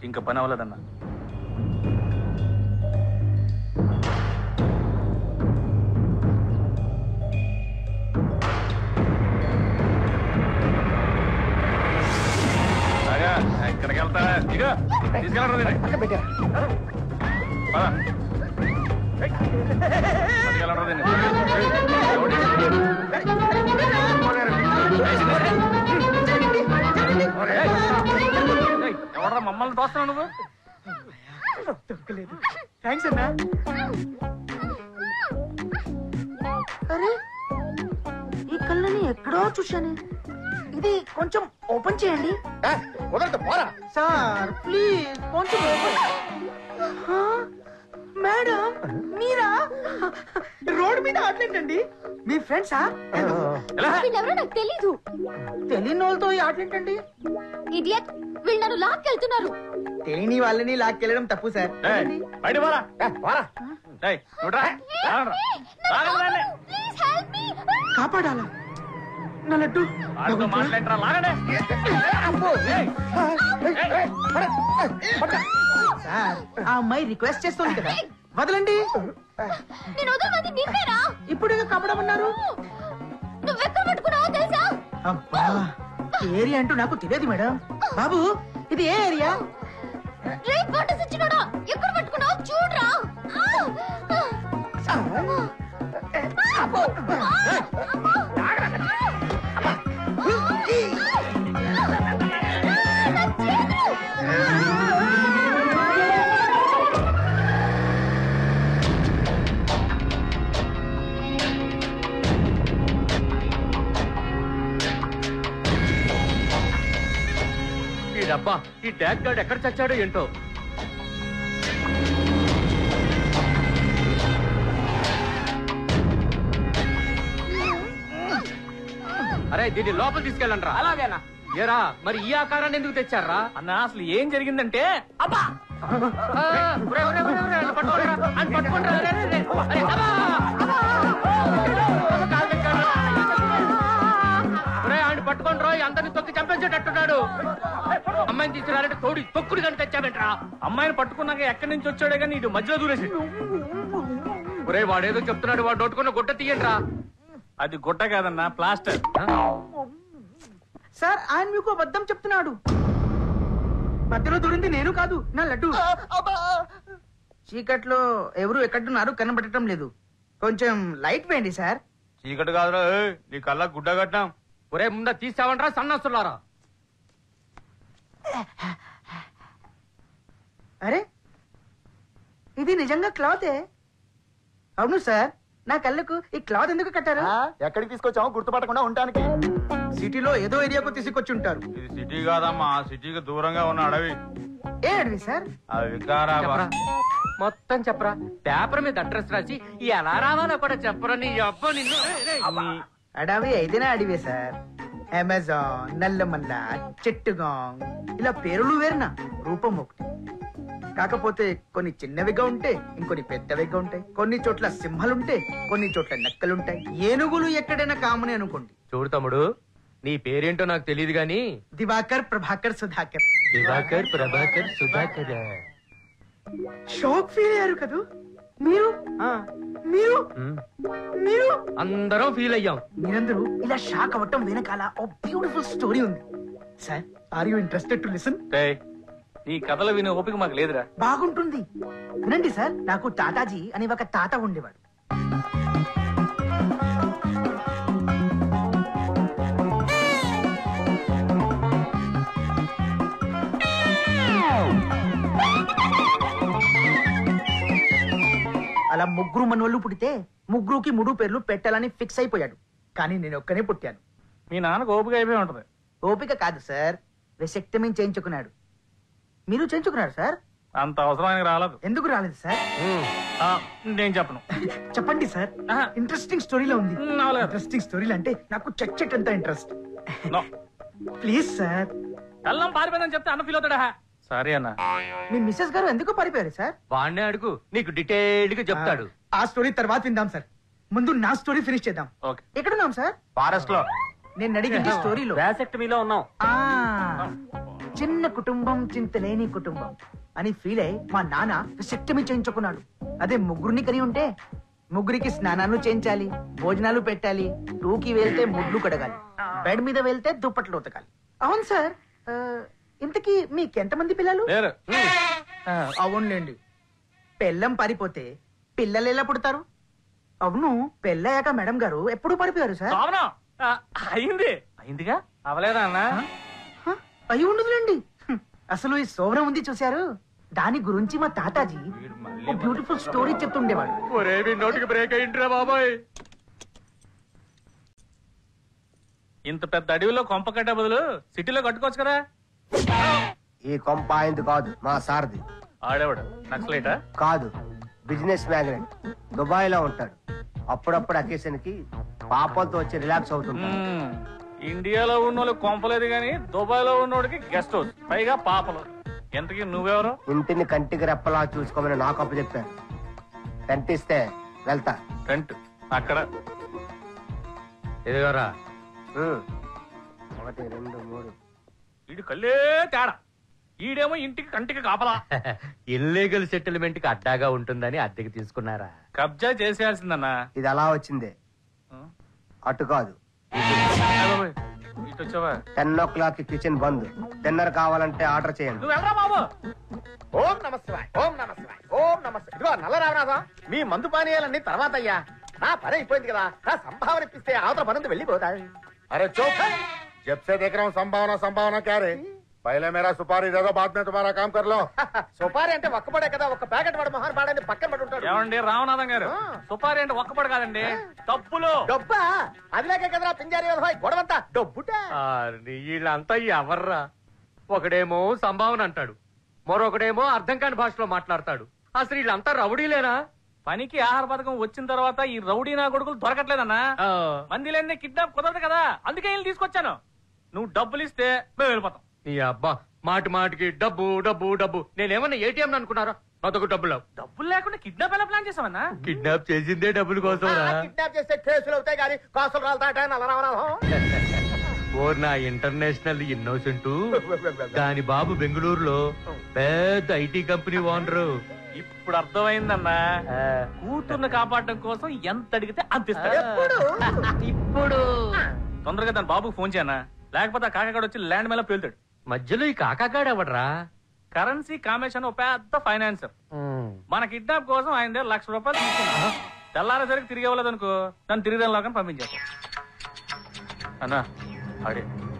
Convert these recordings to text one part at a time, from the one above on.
ఇంకా పని అవ్వలేదన్నా రాగా, ఎక్కడికి వెళ్తా ఇక తీసుకెళ్ళరా దీన్ని. పద. తీసుకెళ్ళరా దీన్ని. ఏయ్, ఎవడ్రా మమ్మల్ని తోస్తున్నావు నువ్వు దొరకలేదు థ్యాంక్స్ అన్నా అరే ఈ కళ్ళని ఎక్కడో చూశాను ఇది కొంచెం ఓపెన్ చేయండి కుదరదు పోరా సార్ ప్లీజ్ కొంచెం ఓపెన్ హా? మేడం మీరా రోడ్ మీద ఆటలేంటండి మీ ఫ్రెండ్సా ఎలా? వీళ్ళెవరో నాకు తెలీదు తెలియని వాళ్ళతో ఈ ఆటలేంటండి ఇడియట్ వీళ్ళు నన్ను లాక్కెళ్తున్నారు తెలియని వాళ్ళని లాక్కెళ్ళడం తప్పు సార్ ఏయ్, బయట పోరా ఏ, పోరా ఏయ్, చూడరా రాగరా. రాగరా దాన్ని. ప్లీజ్ హెల్ప్ మీ కాపాడాలా నా లడ్డు వాడితో మాట్లాడరా లాగడే ఏయ్, సార్ ఆ అమ్మాయి రిక్వెస్ట్ చేస్తుంది కదా వదలండి నేను వదలమంది నిన్నేరా ఇప్పుడు ఇక కపడమన్నారు నువ్వెక్కడ పట్టుకున్నావో తెలుసా అబ్బా ఈ ఏరియా అంటూ నాకు తెలియదు మేడం బాబు ఇది ఏ ఏరియా రేప్ నోటీస్ ఇచ్చినాడా ఎక్కడ పట్టుకున్నావో చూడరా ఈ డబ్బా ఈ ట్యాగ్ గార్డ్ ఎక్కడ చచ్చాడో ఏంటో అరే దీన్ని లోపల తీసుకెళ్ళండి రా అలాగేనా ఏరా మరి ఈ ఆకారాన్ని ఎందుకు తెచ్చారా అన్న అసలు ఏం జరిగిందంటే అబ్బా పట్టుకోండి రోయ్ అందరిని తొక్కి చంపేసేటట్టున్నాడు అమ్మాయిని తీసుకురాలంటే తోడి తొక్కుడు కానీ తెచ్చాబెట్రా అమ్మాయిని పట్టుకున్నాక ఎక్కడి నుంచి వచ్చాడే కానీ ఇటు మధ్యలో దూరేసి ఒరే వాడేదో చెప్తున్నాడు వాడు నోటుకున్న గుట్ట తీయండి రా అది గుట్ట కాదన్నా ప్లాస్టర్ సార్ ఆయన మీకు అబద్ధం చెప్తున్నాడు మధ్యలో దూరింది నేను కాదు నా లడ్డు చీకట్లో ఎవరు ఎక్కడున్నారు కనబడటం లేదు కొంచెం లైట్ వేయండి సార్ చీకటి కాదురా ఏయ్, నీ కళ్ళ గుడ్డ కట్టాం ఒరే ముందా తీసావంట్రా సన్నస్తున్నారా అరే ఇది నిజంగా క్లాతే అవును సార్ నా కళ్ళకు ఈ క్లాత్ ఎందుకు కట్టారు ఆ, ఎక్కడికి తీసుకొచ్చామో గుర్తుపట్టకుండా ఉండటానికి సిటీలో ఏదో ఏరియాకు తీసుకొచ్చి ఉంటారు ఇది సిటీ కాదమ్మా సిటీకి దూరంగా ఉన్న అడవి ఏ అడవి సార్ అది వికారాబాద్ చెప్పరా మొత్తం చెప్పరా పేపర్ మీద అడ్రస్ రాసి ఎలా రావాలో కూడా చెప్పరా నీ అబ్బ నిన్ను నీ- అడవి అయితేనే అడివే సార్ అమెజాన్ నల్లమల్ల చెట్టుగాంగ్ ఇలా పేర్లు వేరునా రూపం ఒకటి కాకపోతే కొన్ని చిన్నవిగా ఉంటే ఇంకొన్ని పెద్దవిగా ఉంటాయి కొన్ని చోట్ల సింహాలుంటాయి కొన్ని చోట్ల నక్కలుంటాయి ఏనుగులు ఎక్కడైనా కామని అనుకోండి చూడు తమ్ముడు నీ పేరేంటో నాకు తెలియదు గాని దివాకర్ ప్రభాకర్ సుధాకర్ దివాకర్ ప్రభాకర్ సుధాకర్ షాక్ ఫీల్ అయ్యారు కదూ మీరు మీరు మీరు అందరం ఫీల్ అయ్యాం మీరందరూ ఇలా షాక్ అవ్వటం వెనకాల ఓ బ్యూటిఫుల్ స్టోరీ ఉంది sir are you interested to listen ఏయ్, నీ కథలు వినే ఓపిక మాకు లేదురా బాగుంటుంది వినండి సార్ నాకు తాతాజీ అని ఒక తాత ఉండేవాడు అలా ముగ్గురు మనోళ్ళు పుడితే ముగ్గురుకి మూడు పేర్లు పెట్టాలని ఫిక్స్ అయిపోయాడు కానీ నేను ఒక్కనే పుట్టాను మీ నాన్నకు ఓపిక అయిపోయి ఉంటది ఓపిక కాదు సార్ వెసెక్టమీ చేయించుకున్నాడు మీరు చేయించుకున్నారు సార్ అంత అవసరానికి రాలేదు ఎందుకు రాలేదు సార్ ఆ, నేను చెప్పను చెప్పండి సార్ ఆహా. ఇంట్రెస్టింగ్ స్టోరీలో ఉంది ఉమ్, అవలేదు. ఇంట్రెస్టింగ్ స్టోరీలు అంటే నాకు చెక్ చెక్ అంత ఇంట్రెస్ట్ నో. ప్లీజ్ సార్ కళ్ళం పారిపోయిందని చెప్తే అన్న ఫీల్ అవుతాడా సరే అన్న మీ మిస్సెస్ గారు ఎందుకు పారిపోయారు సార్ వాడినే అడుగు నీకు డీటెయిల్డ్ గా చెప్తాడు ఆ స్టోరీ తర్వాత విందాం సార్ ముందు నా స్టోరీ ఫినిష్ చేద్దాం ఓకే ఎక్కడున్నాం సార్ ఫారెస్ట్ లో నేను అడిగింది స్టోరీలో వ్యాసెక్టమీలో ఉన్నాం ఆ చిన్న కుటుంబం చింతలేని కుటుంబం అని ఫీల్ అయి మా నాన్న శక్తిమి చేయించుకున్నాడు అదే ముగ్గురిని కని ఉంటే ముగ్గురికి స్నానాలు చేయించాలి భోజనాలు పెట్టాలి టూకి వెళ్తే ముడ్లు కడగాలి బెడ్ మీద వెళ్తే దుప్పట్లు ఉతకాలి అవును సార్ ఆ, ఇంతకీ మీకెంతమంది పిల్లలు లేరు ఆ, అవునులేండి పెళ్ళం పారిపోతే పిల్లలు ఎలా పుడతారు అవును పెళ్ళయ్యాక మేడం గారు ఎప్పుడు పారిపోయారు సార్ శోభనం ఆ, అయింది అయిందిగా అవలేదా అన్న హ? అయి ఉండదులేండి హ్మ్. అసలు ఈ సోవరం ఉంది చూశారు దాని గురించి మా తాతాజీ వీడు మళ్ళీ ఒక బ్యూటిఫుల్ స్టోరీ చెప్తుండేవాడు ఒరే మీ నోటికి బ్రేక్ అయింట్రా బాబాయ్ ఇంత పెద్ద అడవిలో కొంప కట్టే బదులు సిటీలో కట్టుకోవచ్చు కదా ఈ కొంప ఆయనది కాదు మా సారది ఆడేవాడు నక్సలైటా కాదు బిజినెస్ మ్యాగ్నెట్ దుబాయ్ లో ఉంటాడు అప్పుడప్పుడు అకేషన్ కి పాపలతో వచ్చి రిలాక్స్ అవుతుంటాడు మ్మ్. ఇండియాలో ఉన్నోళ్ళు కొంపలేదు కానీ దుబాయ్ లో ఉన్నోడికి గెస్ట్ హౌస్ పైగా పాపలు ఎంతకి నువ్వెవరు ఇంటిని కంటికి రెప్పలా చూసుకోమని నాకు అప్పు చెప్పారు కనిపిస్తే వెళ్తా రెంట్ అక్కడ ఎదుగోరా ఉమ్. ఒకటి రెండు మూడు వీడి కళ్ళే తేడా ఈడేమో ఇంటికి కంటికి కాపలా ఇల్లీగల్ సెటిల్మెంట్ కి అడ్డాగా ఉంటుందని అద్దెకి తీసుకున్నారా కబ్జా చేసేయాల్సిందన్నా ఇది అలా వచ్చిందే అటు కాదు ఇటు వచ్చావా టెన్ ఓ క్లాక్ కిచెన్ బంద్ డిన్నర్ కావాలంటే ఆర్డర్ చేయండి నువ్వు వెళ్ళరా బాబు ఓం నమ శివాయ్ ఓం నమ శివాయ్ ఓం నమ శివాయ్ ఇదిగో నల్ల రామనాథం మీ మందు పానీయాలన్నీ తర్వాత అయ్యా నా పని అయిపోయింది కదా నా సంభావన ఇప్పిస్తే అవతల పనంతా వెళ్ళిపోతా अरे चुप जब से देख रहा हूँ संभावना संभावना क्या रे पहले मेरा सुपारी दे दो बाद में तुम्हारा काम कर लो సుపారి అంటే ఒక్కపడే కదా ఒక ప్యాకెట్ వాడు మహాన్ పాడని పక్కన పడి ఉంటాడు ఏమండి రామనాథం గారు ఆ. సుపారి అంటే ఒక్కపడి కాదండి డబ్బులు డబ్బా అదిలాగే కదరా పింజారి వ్యవహాయ్ గొడవంతా డబ్బుటే ఆర్ని, వీళ్ళంతా ఎవర్రా ఒకడేమో సంభావన అంటాడు మరొకడేమో అర్థం కాని భాషలో మాట్లాడతాడు అసలు వీళ్ళంతా రౌడీలేనా పనికి ఆహార పథకం వచ్చిన తర్వాత ఈ రౌడీ నా కొడుకులు దొరకట్లేదన్నా ఆ, మంది లేని కిడ్నాప్ కుదరదు కదా అందుకే వీళ్ళు తీసుకొచ్చాను నువ్వు డబ్బులు ఇస్తే మేము వెళ్ళిపోతాం నీ అబ్బా మాటి మాటికి డబ్బు డబ్బు డబ్బు నేనేమన్నా ఏటీఎం అనుకున్నారా నాదొక డబ్బు లేవు డబ్బులు లేకుండా కిడ్నాప్ ఎలా ప్లాన్ చేసామన్నా కిడ్నాప్ చేసిందే డబ్బుల కోసం కిడ్నాప్ చేస్తే కేసులు అవుతాయి కానీ కాసులు రాలతాట నల్ల రామనాథం ఓ నా ఇంటర్నేషనల్ ఇన్నోసెంట్ దాని బాబు బెంగళూరులో పెద్ద ఐటీ కంపెనీ ఓనరు ఇప్పుడు అర్థమైందన్నా కూతుర్ని కాపాడడం కోసం ఎంత అడిగితే అంత ఇస్తాడు ఎప్పుడు ఇప్పుడు తొందరగా దాని బాబుకు ఫోన్ చేయనా లేకపోతే ఆ కాకాడు వచ్చి ల్యాండ్ మీద పేలుతాడు మధ్యలో ఈ కాకాగాడెవడ్రా కరెన్సీ కామేషన్ ఒక పెద్ద ఫైనాన్సర్ మన కిడ్నాప్ కోసం ఆయన దగ్గర లక్ష రూపాయలు తీసుకున్నా తెల్లారేసరికి తిరిగి ఇవ్వలేదు అనుకో నన్ను తిరిగి లాగా పంపించారు అన్నా అడే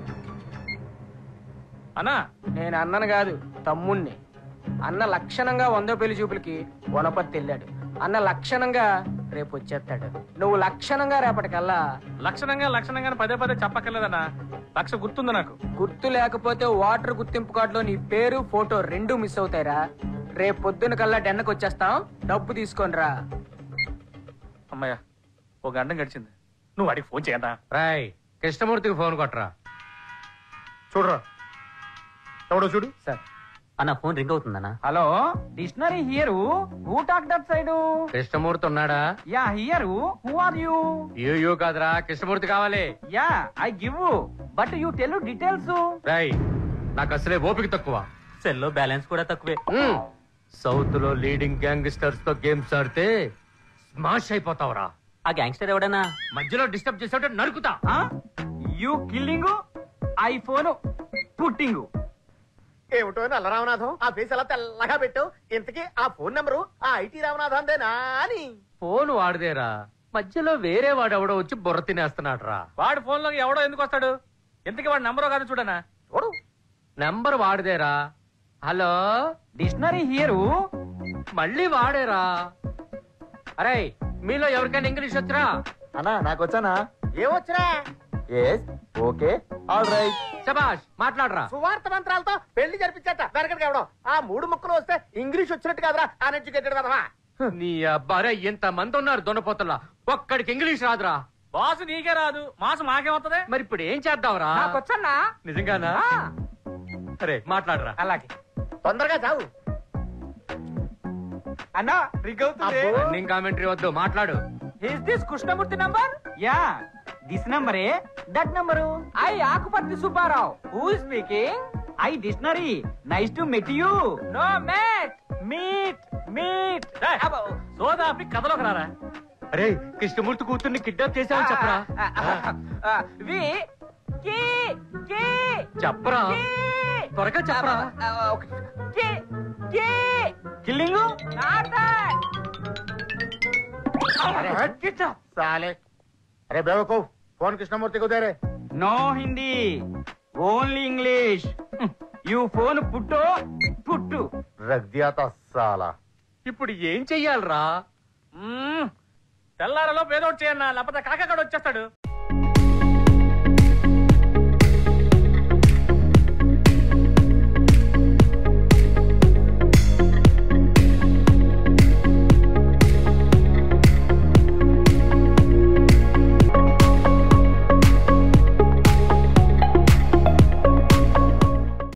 అన్నా నేను అన్నను కాదు తమ్ముణ్ణి అన్న లక్షణంగా వందో పెళ్లి చూపులకి వనపర్తి వెళ్ళాడు అన్న లక్షణంగా రేపు వచ్చేస్తాడు నువ్వు లక్షణంగా రేపటికల్లా లక్షణంగా లక్షణంగా పదే పదే చెప్పక్కర్లేదన్నా లక్ష గుర్తుంది నాకు గుర్తు లేకపోతే వాటర్ గుర్తింపు కార్డులో నీ పేరు ఫోటో రెండు మిస్ అవుతాయిరా రేపు పొద్దున కల్లా డెన్నకు వచ్చేస్తాం డబ్బు తీసుకొని రా అమ్మయ్య ఒక గంట గడిచింది నువ్వు వాడికి ఫోన్ చేయన్నా రాయ్ కృష్ణమూర్తికి ఫోన్ కొట్టరా చూడరా ఎవడో చూడు సార్ అన్న ఫోన్ రింగ్ అవుతుందన్నా hello dictionary here who talk that side Krishnamurthy ఉన్నాడా ya here who are you అయ్యో కాదురా కృష్ణమూర్తి కావాలి ya I give but you tell details రాయ్ నాకు అసలే ఓపిక తక్కువ సెల్లో బ్యాలెన్స్ కూడా తక్కువే మ్మ్. సౌత్ లో లీడింగ్ గ్యాంగ్స్టర్స్ తో గేమ్స్ ఆడితే స్మాష్ అయిపోతావురా ఆ గ్యాంగ్స్టర్ ఎవడన్నా మధ్యలో డిస్టర్బ్ చేసావుంటే నరుకుతా యూ కిల్లింగ్ ఐఫోన్ పుట్టింగ్ ఏమిటో నల్ల రామనాథం ఆ ఫేస్ అలా తెల్లగా పెట్టు ఇంతకీ ఆ ఫోన్ నెంబరు ఆ ఐటీ రామనాథందేనా అని ఫోన్ వాడిదేరా మధ్యలో వేరే వాడు ఎవడో వచ్చి బుర్ర తినేస్తున్నాడు రా వాడి ఫోన్ లోకి ఎవడో ఎందుకు వస్తాడు ఎందుకు వాడి నంబర్ కాదు చూడనా చూడు నెంబర్ వాడిదేరా హలో డిక్షనరీ హియర్ మళ్ళీ వాడేరా అరే మీలో ఎవరికైనా ఇంగ్లీష్ వచ్చరా అన్నా నాకు వచ్చానా ఏమొచ్చరా ఎస్ ఓకే ఆల్ రైట్ శబాష్ మాట్లాడరా సువార్త మంత్రాలతో పెళ్లి జరిపించట వెనకడికి ఎవడం ఆ మూడు ముక్కలు వస్తే ఇంగ్లీష్ వచ్చినట్టు కాదురా అన్ఎడ్యుకేటెడ్ కదవా నీ అబ్బారే ఇంత మంది ఉన్నారు దొనపోతల్లా ఒక్కడికి ఇంగ్లీష్ రాదురా బాసు నీకే రాదు మాసు మాకేమవుతుంది మరి ఇప్పుడు ఏం చేద్దాంరా నాకొచ్చన్నా నిజంగానా సరే మాట్లాడరా అలాగే తొందరగా చావు అన్నా రింగ్ అవుతుంది అబ్బో. రన్నింగ్ కామెంటరీ వద్దు మాట్లాడు is this Krishnamurthy number ya this number a that number I Akuparthi Subbarao who speaking I dictionary nice to met you no mate meet meet సోదాపి కథలోకి రారా అరే కృష్ణమూర్తి కూతుర్ని కిడ్నాప్ చేశావని చెప్పరా వి కి కి చెప్పరా త్వరగా చెప్పరా కి కి కిల్లింగ్ నాట్ साले अरे बेवकूफ फोन कृष्णमूर्ति को दे रहे no Hindi only English you phone put put रख दिया था साला ఇప్పుడు ఏం చెయ్యాలరా మ్మ్. తెల్లారలో పేదోడు చేయన్నా లేకపోతే కాకక్కడ వచ్చేస్తాడు